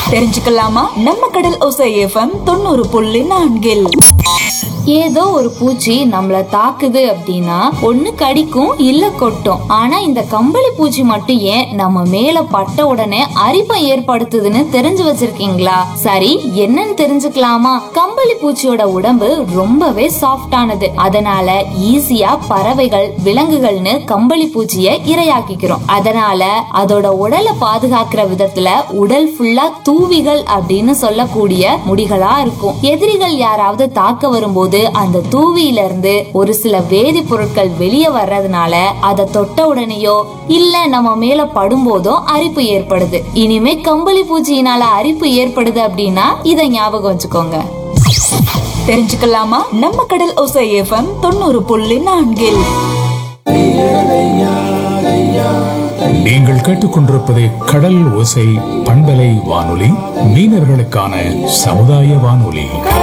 தெரிஞ்சுக்கலாமா நம்ம கடல் ஒசை எஃப்எம் தொண்ணூறு புள்ளி நான்கில் ஏதோ ஒரு பூச்சி நம்மள தாக்குது அப்படின்னா ஒண்ணு கடிக்கும் இல்ல கொட்டும் ஆனா இந்த கம்பளி பூச்சி மட்டும் ஏன் நம்ம மேல பட்ட உடனே அரிப்பை ஏற்படுத்துதுன்னு தெரிஞ்சு வச்சிருக்கீங்களா சரி என்னன்னு தெரிஞ்சுக்கலாமா கம்பளி பூச்சியோட உடம்பு ரொம்பவே சாஃப்டானது அதனால ஈஸியா பறவைகள் விலங்குகள்னு கம்பளி பூச்சிய இரையாக்கிக்கிறோம் அதனால அதோட உடலை பாதுகாக்கிற விதத்துல உடல் ஃபுல்லா தூவிகள் அப்படின்னு சொல்லக்கூடிய முடிகளா இருக்கும் எதிரிகள் யாராவது தாக்க வரும்போது அந்த தூவியில இருந்து ஒரு சில வேதிப்பொருட்கள் வெளியே வர்றதுனால அதை தொட்ட உடனேயோ இல்ல நம்ம மேல படும்போதோ அரிப்பு ஏற்படுது இனிமே கம்பளி பூச்சியினால அரிப்பு ஏற்படுது அப்படின்னா இதை ஞாபகம் வச்சுக்கோங்க தெரிஞ்சுக்கலாமா நம்ம கடல் ஒசை எஃப்எம் தொண்ணூறு புள்ளி நான்கில் நீங்கள் கேட்டுக்கொண்டிருப்பது கடல் ஓசை பண்பலை வானொலி மீனவர்களுக்கான சமுதாய வானொலி